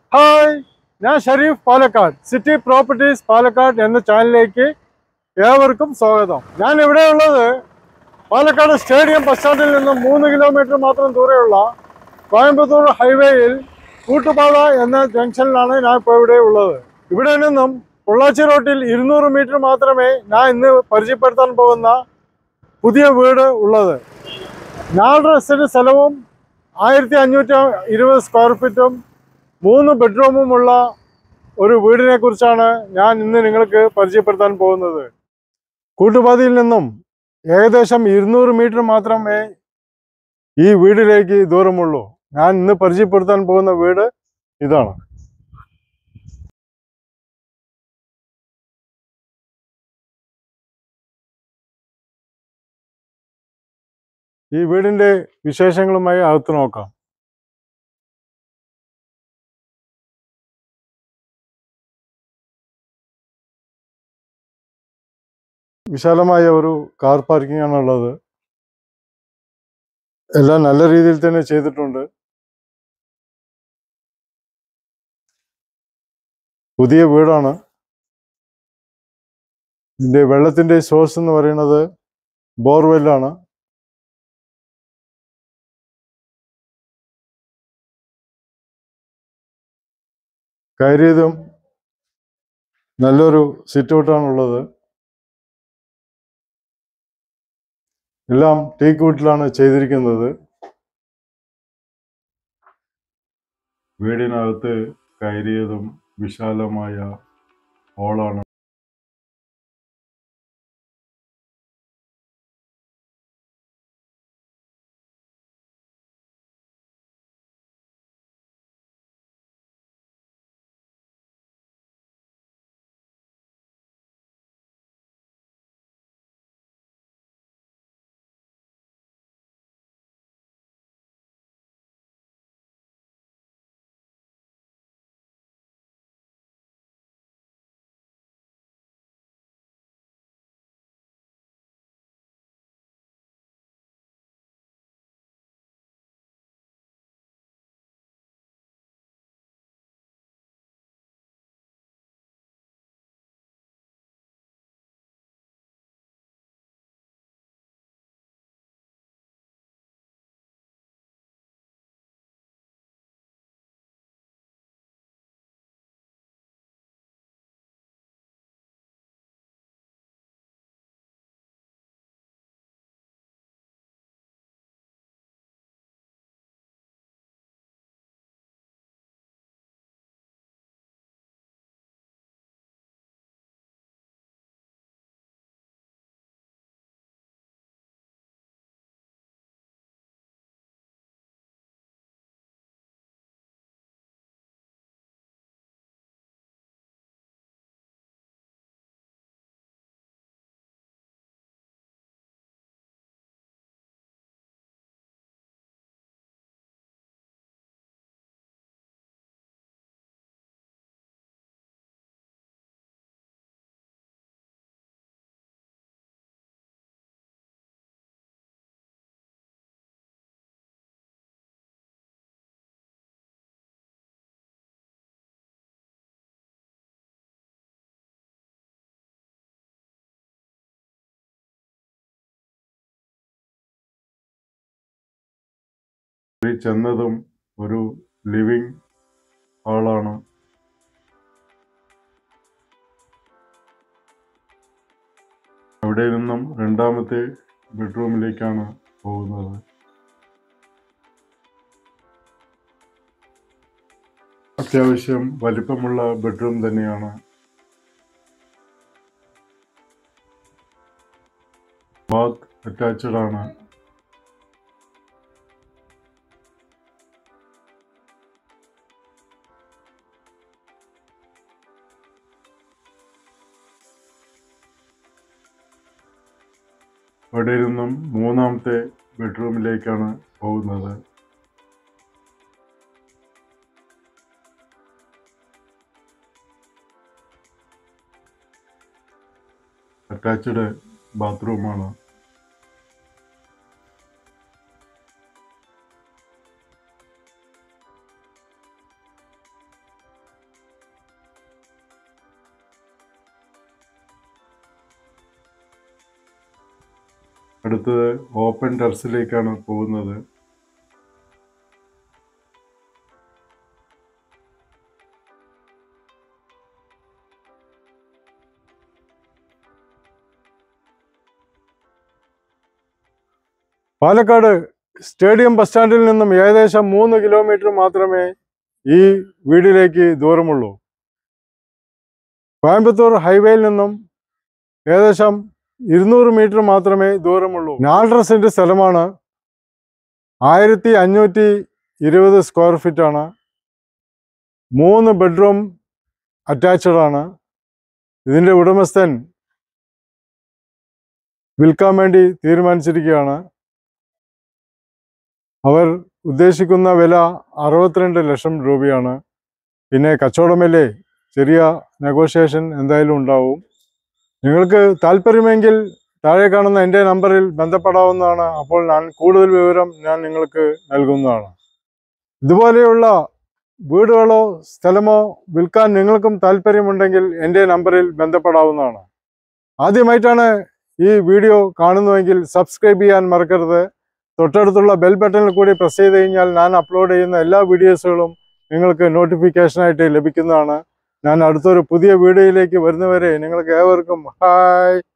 hi ഞാൻ Shareef Palakkad city properties Palakkad എന്ന ചാനലിലേക്ക് ഏവർക്കും സ്വാഗതം ഞാൻ ഇവിടെ ഉള്ളത് പാലക്കാട് സ്റ്റേഡിയം ബസ് സ്റ്റാൻഡിൽ നിന്നും മൂന്ന് കിലോമീറ്റർ മാത്രം ദൂരെയുള്ള കോയമ്പത്തൂർ ഹൈവേയിൽ കൂട്ടുപാത എന്ന ജംഗ്ഷനിലാണ് ഞാൻ ഇപ്പോൾ ഇവിടെ ഉള്ളത് ഇവിടെ നിന്നും പൊള്ളാച്ചി റോട്ടിൽ ഇരുന്നൂറ് മീറ്റർ മാത്രമേ ഞാൻ ഇന്ന് പരിചയപ്പെടുത്താൻ പോകുന്ന പുതിയ വീട് ഉള്ളത് നാലര സെന്റ് സ്ഥലവും ആയിരത്തി അഞ്ഞൂറ്റി ഇരുപത് സ്ക്വയർ ഫീറ്റും മൂന്ന് ബെഡ്റൂമുമുള്ള ഒരു വീടിനെ കുറിച്ചാണ് ഞാൻ ഇന്ന് നിങ്ങൾക്ക് പരിചയപ്പെടുത്താൻ പോകുന്നത് കൂട്ടുപാതയിൽ നിന്നും ഏകദേശം ഇരുന്നൂറ് മീറ്റർ മാത്രമേ ഈ വീടിലേക്ക് ദൂരമുള്ളൂ ഞാൻ ഇന്ന് പരിചയപ്പെടുത്താൻ പോകുന്ന വീട് ഇതാണ് ഈ വീടിന്റെ വിശേഷങ്ങളുമായി അകത്ത് നോക്കാം വിശാലമായ ഒരു കാർ പാർക്കിംഗ് ആണുള്ളത് എല്ലാം നല്ല രീതിയിൽ തന്നെ ചെയ്തിട്ടുണ്ട് പുതിയ വീടാണ് ഇതിന്റെ വെള്ളത്തിന്റെ സോഴ്സ് എന്ന് പറയുന്നത് ബോർവെല്ലാണ് കയറിയതും നല്ലൊരു സിറ്റ് ഔട്ടാണുള്ളത് എല്ലാം ടീക്ക് വുഡിലാണ് ചെയ്തിരിക്കുന്നത് വീടിനകത്ത് കയറിയതും വിശാലമായ ഹോളാണ് ഈ ചെന്നതും ഒരു ലിവിങ് ഹാളാണ് അവിടെ നിന്നും രണ്ടാമത്തെ ബെഡ്റൂമിലേക്കാണ് പോകുന്നത് അത്യാവശ്യം വലിപ്പമുള്ള ബെഡ്റൂം തന്നെയാണ് ബാത്ത് അറ്റാച്ച്ഡ് ആണ് അവിടെ നിന്നും മൂന്നാമത്തെ ബെഡ്റൂമിലേക്കാണ് പോകുന്നത് അറ്റാച്ച്ഡ് ബാത്റൂമാണ് അടുത്തത് ഓപ്പൺ ടെറസിലേക്കാണ് പോകുന്നത് പാലക്കാട് സ്റ്റേഡിയം ബസ് സ്റ്റാൻഡിൽ നിന്നും ഏകദേശം മൂന്ന് കിലോമീറ്റർ മാത്രമേ ഈ വീടിലേക്ക് ദൂരമുള്ളൂ കോയമ്പത്തൂർ ഹൈവേയിൽ നിന്നും ഏകദേശം ഇരുന്നൂറ് മീറ്റർ മാത്രമേ ദൂരമുള്ളൂ നാലര സെന്റ് സ്ഥലമാണ് ആയിരത്തി അഞ്ഞൂറ്റി ഇരുപത് സ്ക്വയർ ഫീറ്റ് ആണ് മൂന്ന് ബെഡ്റൂം അറ്റാച്ച്ഡ് ആണ് ഇതിൻ്റെ ഉടമസ്ഥൻ വിൽക്കാൻ വേണ്ടി തീരുമാനിച്ചിരിക്കുകയാണ് അവർ ഉദ്ദേശിക്കുന്ന വില അറുപത്തിരണ്ട് ലക്ഷം രൂപയാണ് പിന്നെ കച്ചവടമല്ലേ ചെറിയ നെഗോഷിയേഷൻ എന്തായാലും ഉണ്ടാവും നിങ്ങൾക്ക് താല്പര്യമെങ്കിൽ താഴെ കാണുന്ന എൻ്റെ നമ്പറിൽ ബന്ധപ്പെടാവുന്നതാണ് അപ്പോൾ ഞാൻ കൂടുതൽ വിവരം ഞാൻ നിങ്ങൾക്ക് നൽകുന്നതാണ് ഇതുപോലെയുള്ള വീടുകളോ സ്ഥലമോ വിൽക്കാൻ നിങ്ങൾക്കും താല്പര്യമുണ്ടെങ്കിൽ എൻ്റെ നമ്പറിൽ ബന്ധപ്പെടാവുന്നതാണ് ആദ്യമായിട്ടാണ് ഈ വീഡിയോ കാണുന്നുവെങ്കിൽ സബ്സ്ക്രൈബ് ചെയ്യാൻ മറക്കരുത് തൊട്ടടുത്തുള്ള ബെൽ ബട്ടണിൽ കൂടി പ്രസ് ചെയ്ത് കഴിഞ്ഞാൽ ഞാൻ അപ്ലോഡ് ചെയ്യുന്ന എല്ലാ വീഡിയോസുകളും നിങ്ങൾക്ക് നോട്ടിഫിക്കേഷനായിട്ട് ലഭിക്കുന്നതാണ് ഞാൻ അടുത്തൊരു പുതിയ വീഡിയോയിലേക്ക് വരുന്നവരെ നിങ്ങൾക്ക് ഏവർക്കും ഹായ്